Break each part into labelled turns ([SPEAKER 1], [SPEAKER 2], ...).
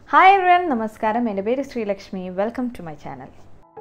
[SPEAKER 1] hi everyone നമസ്കാരം എൻ്റെ പേര് Sreelakshmi welcome to my channel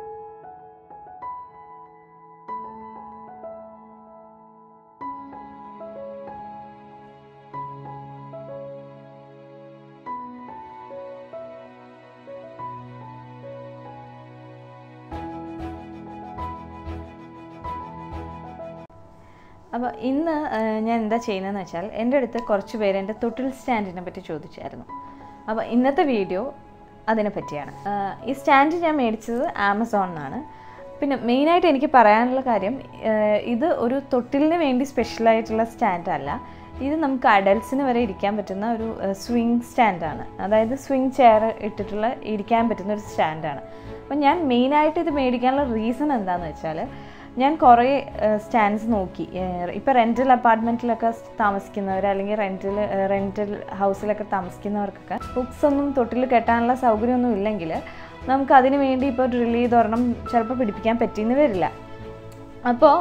[SPEAKER 1] അപ്പോൾ ഇന്ന് ആ, ഞാൻ എന്താ ചെയ്യുന്നതെന്ന് വെച്ചാൽ എൻ്റെ അടുത്ത് കുറച്ച് പേര് എൻ്റെ തൊട്ടിൽ സ്റ്റാൻഡിനെ പറ്റി ചോദിച്ചായിരുന്നു അപ്പോൾ ഇന്നത്തെ വീഡിയോ അതിനെ പറ്റിയാണ് ആ, ഈ സ്റ്റാൻഡ് ഞാൻ മേടിച്ചത് ആമസോണിൽ നിന്നാണ് പിന്നെ മെയിനായിട്ട് എനിക്ക് പറയാനുള്ള കാര്യം ആ, ഇത് ഒരു തൊട്ടിലിന് വേണ്ടി സ്പെഷ്യലായിട്ടുള്ള സ്റ്റാൻഡ് അല്ല ഇത് നമുക്ക് അഡൽട്സിന് വരെ ഇരിക്കാൻ പറ്റുന്ന ഒരു സ്വിങ് സ്റ്റാൻഡാണ് അതായത് സ്വിങ് ചെയർ ഇട്ടിട്ടുള്ള ഇരിക്കാൻ പറ്റുന്ന ഒരു സ്റ്റാൻഡാണ് അപ്പം ഞാൻ മെയിനായിട്ട് ഇത് മേടിക്കാനുള്ള റീസൺ എന്താണെന്ന് വെച്ചാൽ ഞാൻ കുറേ സ്റ്റാൻഡ്സ് നോക്കി ഇപ്പോൾ റെൻറ്റൽ അപ്പാർട്ട്മെൻറ്റിലൊക്കെ താമസിക്കുന്നവർ അല്ലെങ്കിൽ റെൻറ്റിൽ റെൻറ്റൽ ഹൗസിലൊക്കെ താമസിക്കുന്നവർക്കൊക്കെ ബുക്സ് ഒന്നും തൊട്ടിൽ കെട്ടാനുള്ള സൗകര്യമൊന്നും ഇല്ലെങ്കിൽ നമുക്ക് അതിന് വേണ്ടി ഇപ്പോൾ ഡ്രിൽ ചെയ്ത് ഒരെണ്ണം ചിലപ്പോൾ പിടിപ്പിക്കാൻ പറ്റിയെന്ന് വരില്ല അപ്പോൾ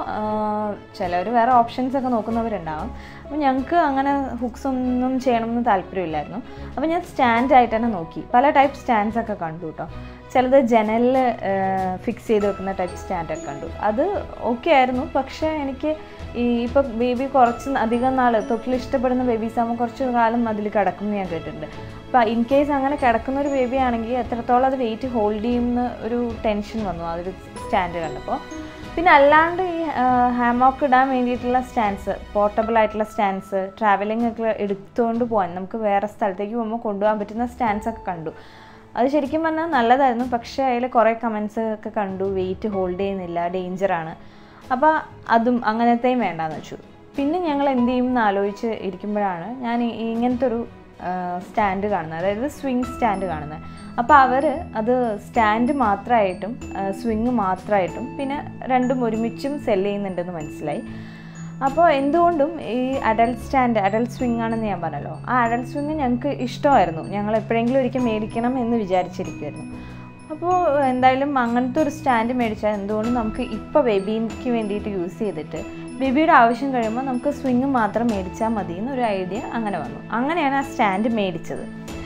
[SPEAKER 1] ചിലവർ വേറെ ഓപ്ഷൻസ് ഒക്കെ നോക്കുന്നവരുണ്ടാവും അപ്പോൾ ഞങ്ങൾക്ക് അങ്ങനെ ഹുക്സ് ഒന്നും ചെയ്യണമെന്ന് താല്പര്യമില്ലായിരുന്നു അപ്പോൾ ഞാൻ സ്റ്റാൻഡായിട്ട് തന്നെ നോക്കി പല ടൈപ്പ് സ്റ്റാൻഡ്സ് ഒക്കെ കണ്ടു കേട്ടോ ചിലത് ജനലിൽ ഫിക്സ് ചെയ്ത് വെക്കുന്ന ടൈപ്പ് സ്റ്റാൻഡൊക്കെ കണ്ടു അത് ഓക്കെ ആയിരുന്നു പക്ഷേ എനിക്ക് ഈ ഇപ്പോൾ ബേബി കുറച്ച് അധികം നാൾ തൊട്ടിൽ ഇഷ്ടപ്പെടുന്ന ബേബീസ് ആകുമ്പോൾ കുറച്ച് കാലം അതിൽ കിടക്കും ഞാൻ കേട്ടിട്ടുണ്ട് അപ്പോൾ ഇൻ കേസ് അങ്ങനെ കിടക്കുന്ന ഒരു ബേബി ആണെങ്കിൽ എത്രത്തോളം അത് വെയിറ്റ് ഹോൾഡ് ചെയ്യുമെന്ന് ഒരു ടെൻഷൻ വന്നു അതൊരു സ്റ്റാൻഡ് കണ്ടപ്പോൾ പിന്നെ അല്ലാണ്ട് ഈ ഹാമോക്ക് ഇടാൻ വേണ്ടിയിട്ടുള്ള സ്റ്റാൻഡ്സ് പോർട്ടബിൾ ആയിട്ടുള്ള സ്റ്റാൻഡ്സ് ട്രാവലിംഗ് ഒക്കെ എടുത്തുകൊണ്ട് പോകാൻ നമുക്ക് വേറെ സ്ഥലത്തേക്ക് പോകുമ്പോൾ കൊണ്ടുപോകാൻ പറ്റുന്ന സ്റ്റാൻഡ്സ് ഒക്കെ കണ്ടു അത് ശരിക്കും പറഞ്ഞാൽ നല്ലതായിരുന്നു പക്ഷേ അതിൽ കുറേ കമൻസ് ഒക്കെ കണ്ടു വെയിറ്റ് ഹോൾഡ് ചെയ്യുന്നില്ല ഡേഞ്ചറാണ് അപ്പോൾ അതും അങ്ങനത്തെയും വേണ്ടാന്ന് വെച്ചു പിന്നെ ഞങ്ങൾ എന്ത് ചെയ്യും എന്ന് ആലോചിച്ച് ഇരിക്കുമ്പോഴാണ് ഞാൻ ഈ- ഇങ്ങനത്തെ ഒരു സ്റ്റാൻഡ് കാണുന്നത് അതായത് സ്വിങ് സ്റ്റാൻഡ് കാണുന്നത് അപ്പോൾ അവർ അത് സ്റ്റാൻഡ് മാത്രമായിട്ടും സ്വിങ് മാത്രമായിട്ടും പിന്നെ രണ്ടും ഒരുമിച്ചും സെല് ചെയ്യുന്നുണ്ടെന്ന് മനസ്സിലായി അപ്പോൾ എന്തുകൊണ്ടും ഈ അഡൽട്ട് സ്റ്റാൻഡ് അഡൽട്ട് സ്വിങ് ആണെന്ന് ഞാൻ പറഞ്ഞല്ലോ ആ അഡൽട്ട് സ്വിങ് ഞങ്ങൾക്ക് ഇഷ്ടമായിരുന്നു ഞങ്ങൾ എപ്പോഴെങ്കിലും ഒരിക്കൽ മേടിക്കണം എന്ന് വിചാരിച്ചിരിക്കുമായിരുന്നു അപ്പോൾ എന്തായാലും അങ്ങനത്തെ ഒരു സ്റ്റാൻഡ് മേടിച്ചാൽ എന്തുകൊണ്ടും നമുക്ക് ഇപ്പോൾ ബേബിക്ക് വേണ്ടിയിട്ട് യൂസ് ചെയ്തിട്ട് ബേബിയുടെ ആവശ്യം കഴിയുമ്പോൾ നമുക്ക് സ്വിങ് മാത്രം മേടിച്ചാൽ മതി എന്നൊരു ഐഡിയ അങ്ങനെ വന്നു അങ്ങനെയാണ് ആ സ്റ്റാൻഡ് മേടിച്ചത്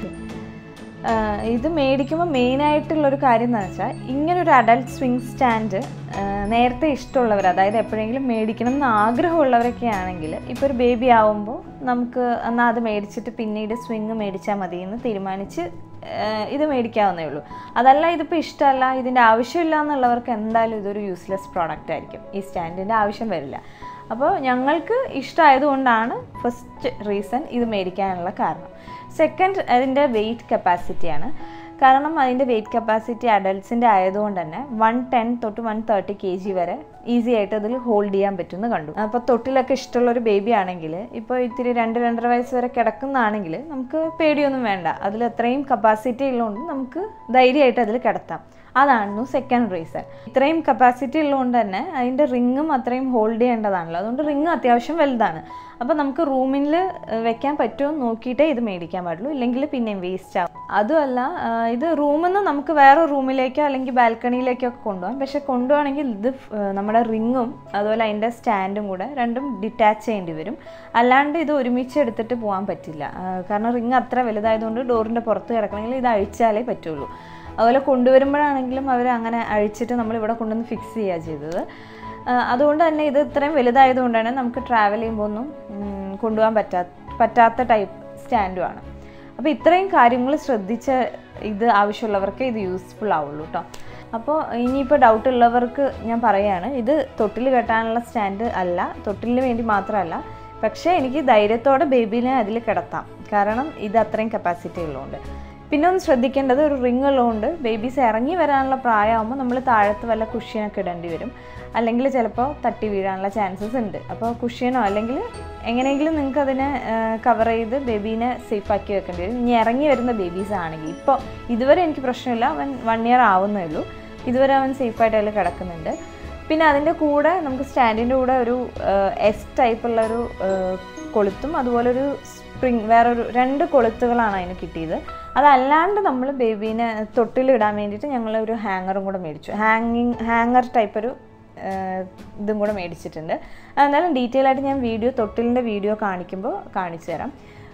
[SPEAKER 1] ആഹ് ഇത് മേടിക്കുമ്പോൾ മെയിനായിട്ടുള്ളൊരു കാര്യം എന്ന് വെച്ചാൽ ഇങ്ങനെ ഒരു അഡൽട്ട് സ്വിങ് സ്റ്റാൻഡ് നേരത്തെ ഇഷ്ടമുള്ളവർ അതായത് എപ്പോഴെങ്കിലും മേടിക്കണം എന്ന് ആഗ്രഹമുള്ളവരൊക്കെ ആണെങ്കിൽ ഇപ്പോൾ ഒരു ബേബി ആവുമ്പോൾ നമുക്ക് എന്നാൽ അത് മേടിച്ചിട്ട് പിന്നീട് സ്വിങ് മേടിച്ചാൽ മതി എന്ന് തീരുമാനിച്ച് ആഹ് ഇത് മേടിക്കാവുന്നേ ഉള്ളൂ അതല്ല ഇതിപ്പോൾ ഇഷ്ടമല്ല ഇതിൻ്റെ ആവശ്യമില്ല എന്നുള്ളവർക്ക് എന്തായാലും ഇതൊരു യൂസ്ലെസ് പ്രോഡക്റ്റ് ആയിരിക്കും ഈ സ്റ്റാൻഡിൻ്റെ ആവശ്യം വരില്ല അപ്പോൾ ഞങ്ങൾക്ക് ഇഷ്ടമായതുകൊണ്ടാണ് ഫസ്റ്റ് റീസൺ ഇത് മേടിക്കാനുള്ള കാരണം സെക്കൻഡ് അതിൻ്റെ വെയിറ്റ് കപ്പാസിറ്റിയാണ് കാരണം അതിൻ്റെ വെയിറ്റ് കപ്പാസിറ്റി അഡൽട്സിൻ്റെ ആയതുകൊണ്ട് തന്നെ വൺ ടെൻ തൊട്ട് വൺ തേർട്ടി കെ ജി വരെ ഈസി ആയിട്ട് അതിൽ ഹോൾഡ് ചെയ്യാൻ പറ്റുമെന്ന് കണ്ടു അപ്പോൾ തൊട്ടിലൊക്കെ ഇഷ്ടമുള്ള ഒരു ബേബി ആണെങ്കിൽ ഇപ്പോൾ ഇത്തിരി രണ്ട് രണ്ടര വയസ്സ് വരെ കിടക്കുന്നതാണെങ്കിൽ നമുക്ക് പേടിയൊന്നും വേണ്ട അതിൽ അത്രയും കപ്പാസിറ്റി ഉള്ളതുകൊണ്ട് നമുക്ക് ധൈര്യമായിട്ട് അതിൽ കിടത്താം അതായിരുന്നു സെക്കൻഡ് റീസൺ ഇത്രയും കപ്പാസിറ്റി ഉള്ളതുകൊണ്ട് തന്നെ അതിൻ്റെ റിങ്ങും അത്രയും ഹോൾഡ് ചെയ്യേണ്ടതാണല്ലോ അതുകൊണ്ട് റിങ് അത്യാവശ്യം വലുതാണ് അപ്പോൾ നമുക്ക് റൂമിൽ വെക്കാൻ പറ്റുമോ എന്ന് നോക്കിയിട്ടേ ഇത് മേടിക്കാൻ പാടുള്ളൂ ഇല്ലെങ്കിൽ പിന്നെയും വേസ്റ്റ് ആവും അതുമല്ല ആ, ഇത് റൂമിൽ നിന്ന് നമുക്ക് വേറെ റൂമിലേക്കോ അല്ലെങ്കിൽ ബാൽക്കണിയിലേക്കോ ഒക്കെ കൊണ്ടുപോകാം പക്ഷെ കൊണ്ടുപോകണമെങ്കിൽ ഇത് ഫ്- ആ, നമ്മുടെ റിങ്ങും അതുപോലെ അതിൻ്റെ സ്റ്റാൻഡും കൂടെ രണ്ടും ഡിറ്റാച്ച് ചെയ്യേണ്ടി വരും അല്ലാണ്ട് ഇത് ഒരുമിച്ച് എടുത്തിട്ട് പോകാൻ പറ്റില്ല ആ, കാരണം റിങ് അത്ര വലുതായതുകൊണ്ട് ഡോറിൻ്റെ പുറത്ത് കിടക്കണമെങ്കിൽ ഇത് അഴിച്ചാലേ പറ്റുള്ളൂ അതുപോലെ കൊണ്ടുവരുമ്പോഴാണെങ്കിലും അവർ അങ്ങനെ അഴിച്ചിട്ട് നമ്മൾ ഇവിടെ കൊണ്ടുവന്ന് ഫിക്സ് ചെയ്യുക ചെയ്തത് ആ, അതുകൊണ്ട് തന്നെ ഇത് ഇത്രയും വലുതായതുകൊണ്ടാണ് നമുക്ക് ട്രാവൽ ചെയ്യുമ്പോൾ ഒന്നും ഉം, കൊണ്ടുപോകാൻ പറ്റാ പറ്റാത്ത ടൈപ്പ് സ്റ്റാൻഡുമാണ് അപ്പോൾ ഇത്രയും കാര്യങ്ങൾ ശ്രദ്ധിച്ച് ഇത് ആവശ്യമുള്ളവർക്ക് ഇത് യൂസ്ഫുൾ ആവുള്ളൂ കേട്ടോ അപ്പോൾ ഇനിയിപ്പോൾ ഡൗട്ട് ഉള്ളവർക്ക് ഞാൻ പറയുകയാണ് ഇത് തൊട്ടിൽ കെട്ടാനുള്ള സ്റ്റാൻഡ് അല്ല തൊട്ടിലിന് വേണ്ടി മാത്രമല്ല പക്ഷേ എനിക്ക് ധൈര്യത്തോടെ ബേബീനെ അതിൽ കിടത്താം കാരണം ഇത് അത്രയും കപ്പാസിറ്റി ഉള്ളതുകൊണ്ട് പിന്നെ ഒന്ന് ശ്രദ്ധിക്കേണ്ടത് ഒരു റിങ് ഉള്ളതുകൊണ്ട് ബേബീസ് ഇറങ്ങി വരാനുള്ള പ്രായമാകുമ്പോൾ നമ്മൾ താഴത്ത് വല്ല കുഷ്യനൊക്കെ ഇടേണ്ടി വരും അല്ലെങ്കിൽ ചിലപ്പോൾ തട്ടി വീഴാനുള്ള ചാൻസസ് ഉണ്ട് അപ്പോൾ കുഷ്യനോ അല്ലെങ്കിൽ എങ്ങനെയെങ്കിലും നിങ്ങൾക്ക് അതിനെ കവർ ചെയ്ത് ബേബീനെ സേഫ് ആക്കി വെക്കേണ്ടി വരും ഇനി ഇറങ്ങി വരുന്ന ബേബീസ് ആണെങ്കിൽ ഇപ്പോൾ ഇതുവരെ എനിക്ക് പ്രശ്നമില്ല അവൻ വൺ ഇയർ ആവുന്നേ ഉള്ളൂ ഇതുവരെ അവൻ സേഫായിട്ട് അതിൽ കിടക്കുന്നുണ്ട് പിന്നെ അതിൻ്റെ കൂടെ നമുക്ക് സ്റ്റാൻഡിൻ്റെ കൂടെ ഒരു എസ് ടൈപ്പുള്ള ഒരു കൊളുത്തും അതുപോലെ ഒരു സ്പ്രിങ് വേറൊരു രണ്ട് കൊളുത്തുകളാണ് അതിന് കിട്ടിയത് അതല്ലാണ്ട് നമ്മൾ ബേബീനെ തൊട്ടിലിടാൻ വേണ്ടിയിട്ട് ഞങ്ങൾ ഒരു ഹാങ്ങറും കൂടെ മേടിച്ചു ഹാങ്ങിങ് ഹാങ്ങർ ടൈപ്പ് ഒരു ഏഹ്, ഇതും കൂടെ മേടിച്ചിട്ടുണ്ട് എന്നാലും ഡീറ്റെയിൽ ആയിട്ട് ഞാൻ വീഡിയോ തൊട്ടിലിൻ്റെ വീഡിയോ കാണിക്കുമ്പോൾ കാണിച്ചു തരാം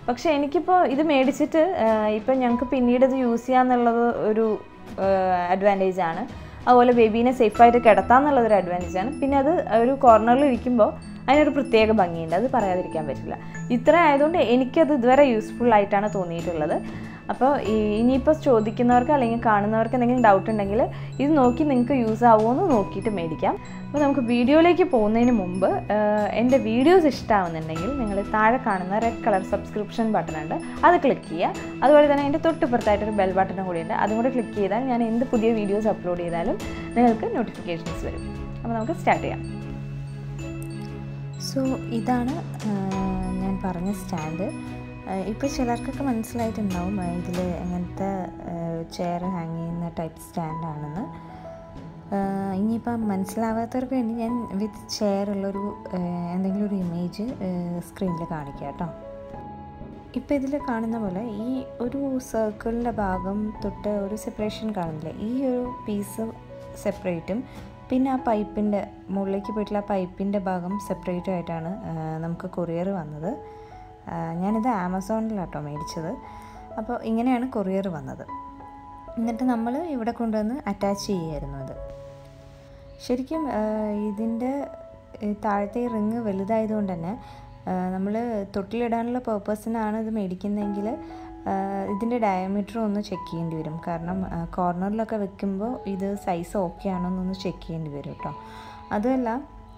[SPEAKER 1] പക്ഷേ എനിക്കിപ്പോൾ ഇത് മേടിച്ചിട്ട് ഇപ്പം ഞങ്ങൾക്ക് പിന്നീട് ഇത് യൂസ് ചെയ്യാന്നുള്ളത് ഒരു അഡ്വാൻറ്റേജ് ആണ് അതുപോലെ ബേബീനെ സേഫായിട്ട് കിടത്താന്നുള്ളതൊരു അഡ്വാൻറ്റേജ് ആണ് പിന്നെ അത് ഒരു കോർണറിൽ ഇരിക്കുമ്പോൾ അതിനൊരു പ്രത്യേക ഭംഗിയുണ്ട് അത് പറയാതിരിക്കാൻ പറ്റില്ല ഇത്ര ആയതുകൊണ്ട് എനിക്കത് ഇതുവരെ യൂസ്ഫുൾ ആയിട്ടാണ് തോന്നിയിട്ടുള്ളത് അപ്പോൾ ഇനിയിപ്പോൾ ചോദിക്കുന്നവർക്ക് അല്ലെങ്കിൽ കാണുന്നവർക്ക് എന്തെങ്കിലും ഡൗട്ട് ഉണ്ടെങ്കിൽ ഇത് നോക്കി നിങ്ങൾക്ക് യൂസ് ആവുമോ എന്ന് നോക്കിയിട്ട് മേടിക്കാം അപ്പോൾ നമുക്ക് വീഡിയോയിലേക്ക് പോകുന്നതിന് മുമ്പ് ആഹ് എൻ്റെ വീഡിയോസ് ഇഷ്ടമാവുന്നുണ്ടെങ്കിൽ നിങ്ങൾ താഴെ കാണുന്ന റെഡ് കളർ സബ്സ്ക്രിപ്ഷൻ ബട്ടൺ ഉണ്ട് അത് ക്ലിക്ക് ചെയ്യുക അതുപോലെ തന്നെ അതിൻ്റെ തൊട്ടിപ്പുറത്തായിട്ടൊരു ബെൽ ബട്ടണും കൂടി ഉണ്ട് അതും കൂടെ ക്ലിക്ക് ചെയ്താൽ ഞാൻ എന്ത് പുതിയ വീഡിയോസ് അപ്ലോഡ് ചെയ്താലും നിങ്ങൾക്ക് നോട്ടിഫിക്കേഷൻസ് വരും അപ്പോൾ നമുക്ക് സ്റ്റാർട്ട് ചെയ്യാം സോ ഇതാണ് ആഹ് ഞാൻ പറഞ്ഞ സ്റ്റാൻഡ് ഇപ്പോൾ ചിലർക്കൊക്കെ മനസ്സിലായിട്ടുണ്ടാവും ഇതിൽ എങ്ങനത്തെ ചെയർ ഹാങ് ചെയ്യുന്ന ടൈപ്പ് സ്റ്റാൻഡാണെന്ന് ഇനിയിപ്പം മനസ്സിലാവാത്തവർക്ക് വേണ്ടി ഞാൻ വിത്ത് ചെയർ ഉള്ളൊരു ആഹ് എന്തെങ്കിലും ഒരു ഇമേജ് സ്ക്രീനിൽ കാണിക്കാം കേട്ടോ ഇപ്പോൾ ഇതിൽ കാണുന്ന പോലെ ഈ ഒരു സർക്കിളിൻ്റെ ഭാഗം തൊട്ട് ഒരു സെപ്പറേഷൻ കാണില്ലേ ഈ ഒരു പീസ് സെപ്പറേറ്റും പിന്നെ ആ പൈപ്പിൻ്റെ മുകളിലേക്ക് പോയിട്ടുള്ള ആ പൈപ്പിൻ്റെ ഭാഗം സെപ്പറേറ്റും ആയിട്ടാണ് ആ, നമുക്ക് കൊറിയർ വന്നത് ആ, ഞാനിത് ആമസോണിലാട്ടോ മേടിച്ചത് അപ്പോൾ ഇങ്ങനെയാണ് കൊറിയർ വന്നത് എന്നിട്ട് നമ്മൾ ഇവിടെ കൊണ്ടുവന്ന് അറ്റാച്ച് ചെയ്യുമായിരുന്നു അത് ശരിക്കും ഇതിൻ്റെ താഴത്തെ റിങ് വലുതായതുകൊണ്ട് തന്നെ നമ്മൾ തൊട്ടിലിടാനുള്ള പേർപ്പസിനാണ് ഇത് മേടിക്കുന്നതെങ്കിൽ ഇതിൻ്റെ ഡയമീറ്റർ ഒന്ന് ചെക്ക് ചെയ്യേണ്ടി വരും കാരണം കോർണറിലൊക്കെ വെക്കുമ്പോൾ ഇത് സൈസ് ഓക്കെ ആണോ എന്നൊന്ന് ചെക്ക് ചെയ്യേണ്ടി വരും കേട്ടോ അതുമല്ല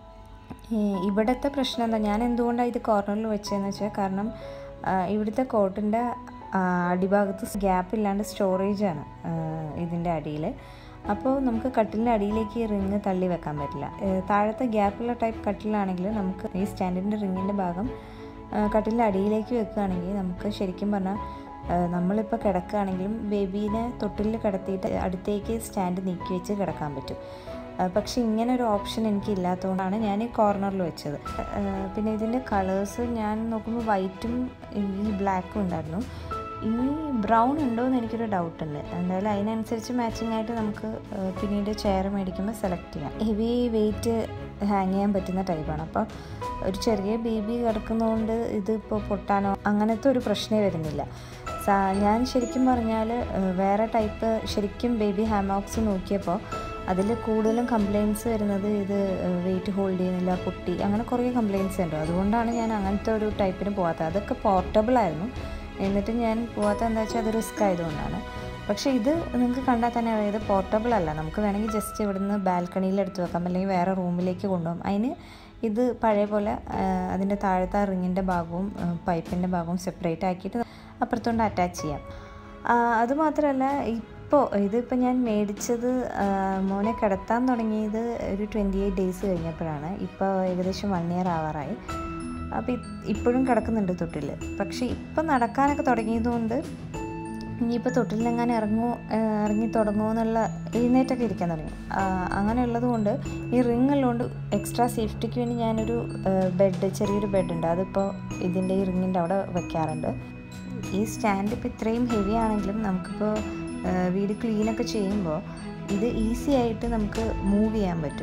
[SPEAKER 1] ഈ ഇവിടുത്തെ പ്രശ്നം എന്താ ഞാൻ എന്തുകൊണ്ടാണ് ഇത് കോർണറിൽ വെച്ചതെന്ന് വെച്ചാൽ കാരണം ആ, ഇവിടുത്തെ കോട്ടിൻ്റെ അടിഭാഗത്ത് ഗ്യാപ്പ് ഇല്ലാണ്ട് സ്റ്റോറേജാണ് ഇതിൻ്റെ അടിയിൽ അപ്പോൾ നമുക്ക് കട്ടിലിൻ്റെ അടിയിലേക്ക് ഈ റിങ് തള്ളി വെക്കാൻ പറ്റില്ല ഏ, താഴത്തെ ഗ്യാപ്പുള്ള ടൈപ്പ് കട്ടിലാണെങ്കിൽ നമുക്ക് ഈ സ്റ്റാൻഡിൻ്റെ റിങ്ങിൻ്റെ ഭാഗം ആ, കട്ടിലിൻ്റെ അടിയിലേക്ക് വെക്കുകയാണെങ്കിൽ നമുക്ക് ശരിക്കും പറഞ്ഞാൽ നമ്മളിപ്പോൾ കിടക്കുകയാണെങ്കിലും ബേബീനെ തൊട്ടിലിൽ കിടത്തിയിട്ട് അടുത്തേക്ക് സ്റ്റാൻഡ് നീക്കി വെച്ച് കിടക്കാൻ പറ്റും ആ, പക്ഷെ ഇങ്ങനെ ഒരു ഓപ്ഷൻ എനിക്ക് ഇല്ലാത്തതുകൊണ്ടാണ് ഞാൻ ഈ കോർണറിൽ വെച്ചത് ആ, പിന്നെ ഇതിൻ്റെ കളേഴ്സ് ഞാൻ നോക്കുമ്പോൾ വൈറ്റും ഈ ബ്ലാക്കും ഉണ്ടായിരുന്നു ഇനി ബ്രൗൺ ഉണ്ടോ എന്ന് എനിക്കൊരു ഡൗട്ട് ഉണ്ട് എന്തായാലും അതിനനുസരിച്ച് മാച്ചിങ് ആയിട്ട് നമുക്ക് ആ, പിന്നീട് ചെയർ മേടിക്കുമ്പോൾ സെലക്ട് ചെയ്യാം ഹെവി വെയിറ്റ് ഹാങ് ചെയ്യാൻ പറ്റുന്ന ടൈപ്പാണ് അപ്പോൾ ഒരു ചെറിയ ബേബി കിടക്കുന്നതുകൊണ്ട് ഇതിപ്പോൾ പൊട്ടാനോ അങ്ങനത്തെ ഒരു പ്രശ്നമേ വരുന്നില്ല സാ- ഞാൻ ശരിക്കും പറഞ്ഞാൽ വേറെ ടൈപ്പ് ശരിക്കും ബേബി ഹാമോക്സ് നോക്കിയപ്പോൾ അതിൽ കൂടുതലും കംപ്ലയിൻസ് വരുന്നത് ഇത് വെയിറ്റ് ഹോൾഡ് ചെയ്യുന്നില്ല പൊട്ടി അങ്ങനെ കുറേ കംപ്ലയിൻസ് ഉണ്ട് അതുകൊണ്ടാണ് ഞാൻ അങ്ങനത്തെ ഒരു ടൈപ്പിന് പോകാത്തത് അതൊക്കെ പോർട്ടബിൾ ആയിരുന്നു എന്നിട്ട് ഞാൻ പോകാത്ത എന്താ വെച്ചാൽ അത് റിസ്ക് ആയതുകൊണ്ടാണ് പക്ഷേ ഇത് നിങ്ങൾക്ക് കണ്ടാൽ തന്നെ അറിയാം ഇത് പോർട്ടബിൾ അല്ല നമുക്ക് വേണമെങ്കിൽ ജസ്റ്റ് ഇവിടുന്ന് ബാൽക്കണിയിൽ എടുത്ത് വെക്കാം അല്ലെങ്കിൽ വേറെ റൂമിലേക്ക് കൊണ്ടുപോകാം അതിന് ഇത് പഴയ പോലെ അതിൻ്റെ താഴത്തെ റിങ്ങിൻ്റെ ഭാഗവും പൈപ്പിൻ്റെ ഭാഗവും സെപ്പറേറ്റ് ആക്കിയിട്ട് അപ്പുറത്തോണ്ട് അറ്റാച്ച് ചെയ്യാം ആ, അതുമാത്രമല്ല ഇപ്പോൾ ഇതിപ്പോൾ ഞാൻ മേടിച്ചത് ആ, മോനെ കിടത്താൻ തുടങ്ങിയത് ഒരു ട്വൻറ്റി എയ്റ്റ് ഡേയ്സ് കഴിഞ്ഞപ്പോഴാണ് ഇപ്പോൾ ഏകദേശം വൺ ഇയർ ആവാറായി അപ്പോൾ ഇപ്പോഴും കിടക്കുന്നുണ്ട് തൊട്ടിൽ പക്ഷേ ഇപ്പം നടക്കാനൊക്കെ തുടങ്ങിയതുകൊണ്ട് ഇനിയിപ്പോൾ തൊട്ടിലെങ്ങാനും ഇറങ്ങുമോ ഇറങ്ങി തുടങ്ങുമോ എന്നുള്ള എഴുന്നേറ്റൊക്കെ ഇരിക്കാൻ തുടങ്ങി ആ, അങ്ങനെയുള്ളത് കൊണ്ട് ഈ റിങ് ഉള്ളതുകൊണ്ട് എക്സ്ട്രാ സേഫ്റ്റിക്ക് വേണ്ടി ഞാനൊരു ബെഡ് ചെറിയൊരു ബെഡ് ഉണ്ട് അതിപ്പോൾ ഇതിൻ്റെ ഈ റിങ്ങിൻ്റെ അവിടെ വെക്കാറുണ്ട് ഈ സ്റ്റാൻഡ് ഇപ്പോൾ ഇത്രയും ഹെവി ആണെങ്കിലും നമുക്കിപ്പോൾ ആ, വീട് ക്ലീനൊക്കെ ചെയ്യുമ്പോൾ ഇത് ഈസി ആയിട്ട് നമുക്ക് മൂവ് ചെയ്യാൻ പറ്റും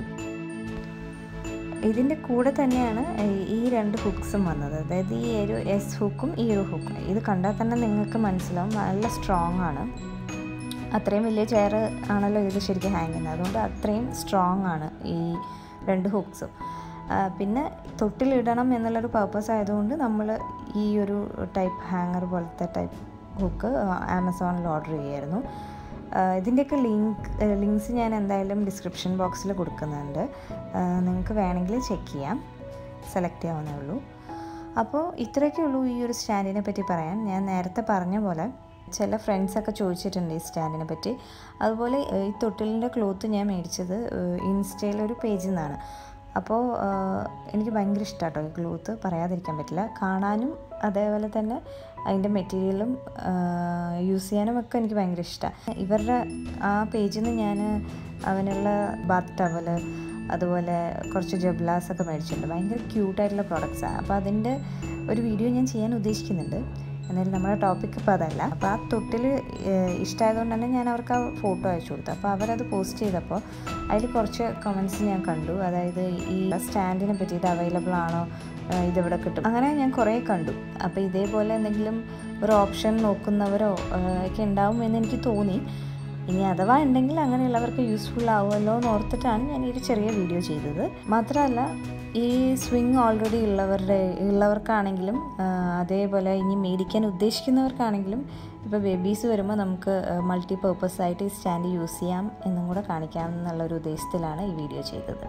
[SPEAKER 1] ഇതിൻ്റെ കൂടെ തന്നെയാണ് ഈ- ഈ രണ്ട് ഹുക്സും വന്നത് അതായത് ഈ ഒരു എസ് ഹുക്കും ഈ ഒരു ഹുക്കും ഇത് കണ്ടാൽ തന്നെ നിങ്ങൾക്ക് മനസ്സിലാവും നല്ല സ്ട്രോങ് ആണ് അത്രയും വലിയ ചെയർ ആണല്ലോ ഇത് ശരിക്കും ഹാങ് ചെയ്യുന്നത് അതുകൊണ്ട് അത്രയും സ്ട്രോങ് ആണ് ഈ രണ്ട് ഹുക്സും പിന്നെ തൊട്ടിലിടണം എന്നുള്ളൊരു പർപ്പസ് ആയതുകൊണ്ട് നമ്മൾ ഈ ഒരു ടൈപ്പ് ഹാങ്ങർ പോലത്തെ ടൈപ്പ് ഹുക്ക് ആമസോണിൽ ഓർഡർ ചെയ്യായിരുന്നു ആ, ഇതിൻ്റെയൊക്കെ ലിങ്ക് ലിങ്ക്സ് ഞാൻ എന്തായാലും ഡിസ്ക്രിപ്ഷൻ ബോക്സിൽ കൊടുക്കുന്നുണ്ട് നിങ്ങൾക്ക് വേണമെങ്കിൽ ചെക്ക് ചെയ്യാം സെലക്ട് ചെയ്യാവുന്നേ ഉള്ളൂ അപ്പോൾ ഇത്രയൊക്കെ ഉള്ളൂ ഈ ഒരു സ്റ്റാൻഡിനെ പറ്റി പറയാൻ ഞാൻ നേരത്തെ പറഞ്ഞ പോലെ ചില ഫ്രണ്ട്സൊക്കെ ചോദിച്ചിട്ടുണ്ട് ഈ സ്റ്റാൻഡിനെ പറ്റി അതുപോലെ ഏഹ്, ഈ തൊട്ടിലിൻ്റെ ക്ലോത്ത് ഞാൻ മേടിച്ചത് ഇൻസ്റ്റയിൽ ഒരു പേജിൽ നിന്നാണ് അപ്പോൾ ആഹ്, എനിക്ക് ഭയങ്കര ഇഷ്ടമാട്ടോ ഈ ക്ലോത്ത് പറയാതിരിക്കാൻ പറ്റില്ല കാണാനും അതേപോലെ തന്നെ അതിൻ്റെ മെറ്റീരിയലും യൂസ് ചെയ്യാനും ഒക്കെ എനിക്ക് ഭയങ്കര ഇഷ്ടമാണ് ഇവരുടെ ആ പേജിൽ നിന്ന് ഞാൻ അവനുള്ള ബാത്ത് ടവല് അതുപോലെ കുറച്ച് ജബ്ലാസ് ഒക്കെ മേടിച്ചിട്ടുണ്ട് ഭയങ്കര ക്യൂട്ടായിട്ടുള്ള പ്രോഡക്റ്റ്സാണ് അപ്പോൾ അതിൻ്റെ ഒരു വീഡിയോ ഞാൻ ചെയ്യാൻ ഉദ്ദേശിക്കുന്നുണ്ട് എന്നാലും നമ്മുടെ ടോപ്പിക് ഇപ്പോൾ അതല്ല അപ്പോൾ ആ തൊട്ടിൽ ഇഷ്ടമായതുകൊണ്ട് തന്നെ ഞാൻ അവർക്ക് ആ ഫോട്ടോ അയച്ചു കൊടുത്തു അപ്പോൾ അവരത് പോസ്റ്റ് ചെയ്തപ്പോൾ അതിൽ കുറച്ച് കമൻസ് ഞാൻ കണ്ടു അതായത് ഈ സ്റ്റാൻഡിനെ പറ്റി ഇത് അവൈലബിൾ ആണോ ആ, ഇതിവിടെ കിട്ടും അങ്ങനെ ഞാൻ കുറേ കണ്ടു അപ്പോൾ ഇതേപോലെ എന്തെങ്കിലും ഒരു ഓപ്ഷൻ നോക്കുന്നവരോ ആ, ഒക്കെ ഉണ്ടാവും എന്ന് എനിക്ക് തോന്നി ഇനി അഥവാ ഉണ്ടെങ്കിൽ അങ്ങനെയുള്ളവർക്ക് യൂസ്ഫുൾ ആവുമല്ലോ എന്ന് ഓർത്തിട്ടാണ് ഞാൻ ഈ ഒരു ചെറിയ വീഡിയോ ചെയ്തത് മാത്രമല്ല ഈ സ്വിങ് ഓൾറെഡി ഉള്ളവരുടെ ഉള്ളവർക്കാണെങ്കിലും ആ, അതേപോലെ ഇനി മേടിക്കാൻ ഉദ്ദേശിക്കുന്നവർക്കാണെങ്കിലും ഇപ്പോൾ ബേബീസ് വരുമ്പോൾ നമുക്ക് മൾട്ടി പർപ്പസ് ആയിട്ട് ഈ സ്റ്റാൻഡ് യൂസ് ചെയ്യാം എന്നും കൂടെ കാണിക്കാം എന്നുള്ളൊരു ഉദ്ദേശത്തിലാണ് ഈ വീഡിയോ ചെയ്തത്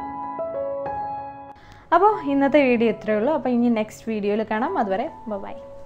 [SPEAKER 1] അപ്പോൾ ഇന്നത്തെ വീഡിയോ ഇത്രയേ ഉള്ളൂ അപ്പോൾ ഇനി നെക്സ്റ്റ് വീഡിയോയിൽ കാണാം അതുവരെ ബൈ